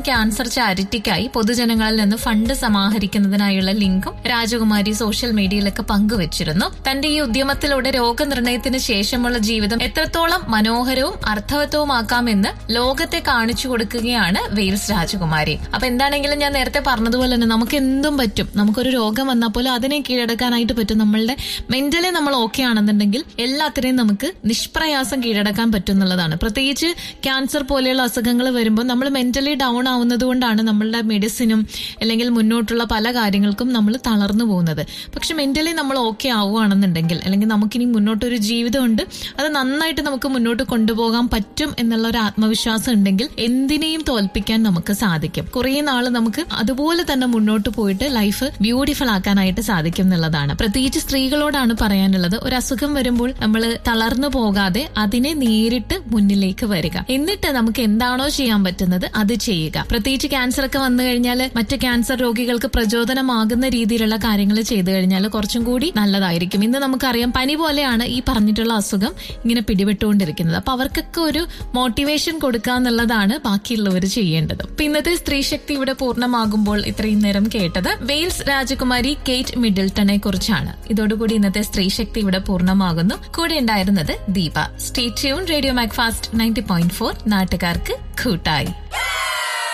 cancer ചാരിറ്റിക്കായി പൊതുജനങ്ങളിൽ നിന്ന് fund സമാഹരിക്കുന്നതിനായുള്ള ലിങ്കും രാജകുമാരി സോഷ്യൽ മീഡിയയിലൊക്കെ പങ്കുവച്ചിരുന്നു തന്റെ ഈ ഉദ്യമത്തിലൂടെ രോഗനിർണയത്തിന് ശേഷമുള്ള ജീവിതം എത്രത്തോളം മനോഹരവും അർത്ഥവത്വവുമാക്കാമെന്ന് ലോകത്തെ കാണിച്ചു കൊടുക്കുകയാണ് വെയിൽസ് രാജകുമാരി അപ്പൊ എന്താണെങ്കിലും ഞാൻ നേരത്തെ പറഞ്ഞതുപോലെ തന്നെ നമുക്ക് എന്തും പറ്റും നമുക്കൊരു രോഗം വന്നാൽ പോലും അതിനെ കീഴടക്കാനായിട്ട് പറ്റും നമ്മളുടെ മെന്റലി നമ്മൾ ഓക്കെ ആണെന്നുണ്ടെങ്കിൽ എല്ലാത്തിനെയും നമുക്ക് നിഷ്പ്രയാസം കീഴടക്കാൻ പറ്റും എന്നുള്ളതാണ് പ്രത്യേകിച്ച് ക്യാൻസർ പോലെയുള്ള അസുഖങ്ങൾ വരുമ്പോൾ നമ്മൾ മെന്റലി ഡൗൺ ആവുന്നത് കൊണ്ടാണ് നമ്മളുടെ മെഡിസിനും അല്ലെങ്കിൽ മുന്നോട്ടുള്ള പല കാര്യങ്ങൾക്കും നമ്മൾ തളർന്നു പോകുന്നത് പക്ഷെ മെന്റലി നമ്മൾ ഓക്കെ ആവുകയാണെന്നുണ്ടെങ്കിൽ അല്ലെങ്കിൽ നമുക്കിനി മുന്നോട്ടൊരു ജീവിതമുണ്ട് അത് നന്നായിട്ട് നമുക്ക് മുന്നോട്ട് കൊണ്ടുപോകാൻ പറ്റും എന്നുള്ള ഒരു ആത്മവിശ്വാസം ഉണ്ടെങ്കിൽ എന്തിനേയും തോൽപ്പിക്കാൻ നമുക്ക് സാധിക്കും കുറേ നാള് നമുക്ക് അതുപോലെ തന്നെ മുന്നോട്ട് പോയിട്ട് ലൈഫ് ബ്യൂട്ടിഫുൾ ആക്കാനായിട്ട് സാധിക്കും എന്നുള്ളതാണ് പ്രത്യേകിച്ച് സ്ത്രീകളോടാണ് പറയാനുള്ളത് ഒരു അസുഖം വരുമ്പോൾ നമ്മൾ തളർന്നു പോകാതെ അതിനെ നേരിട്ട് മുന്നിലേക്ക് വരിക എന്നിട്ട് നമുക്ക് എന്താണോ ചെയ്യാൻ പറ്റുന്നത് അത് ചെയ്യുക പ്രത്യേകിച്ച് ക്യാൻസർ ഒക്കെ വന്നു കഴിഞ്ഞാൽ മറ്റ് ക്യാൻസർ രോഗികൾക്ക് പ്രചോദനമാകുന്ന രീതിയിലുള്ള കാര്യങ്ങൾ ചെയ്തു കഴിഞ്ഞാൽ കുറച്ചും കൂടി നല്ലതായിരിക്കും ഇന്ന് നമുക്കറിയാം പനി പോലെയാണ് ഈ പറഞ്ഞിട്ടുള്ള അസുഖം ഇങ്ങനെ പിടിപെട്ടുകൊണ്ടിരിക്കുന്നത് അപ്പൊ അവർക്കൊക്കെ ഒരു മോട്ടിവേഷൻ കൊടുക്കുക എന്നുള്ളതാണ് ബാക്കിയുള്ളവർ ചെയ്യേണ്ടത് അപ്പൊ ഇന്നത്തെ സ്ത്രീ ശക്തി ഇവിടെ പൂർണ്ണമാകുമ്പോൾ ഇത്രയും നേരം കേട്ടത് വെയിൽസ് രാജകുമാരി കേറ്റ് മിഡിൽട്ടനെ കുറിച്ചാണ് ഇതോടുകൂടി ഇന്നത്തെ സ്ത്രീ ശക്തി ഇവിടെ പൂർണ്ണമാകുന്നു കൂടെ ഉണ്ടായിരുന്നത് Deepa stay tune radio Macfast ninety point four നാട്ടുകാർക്ക് കൂട്ടായി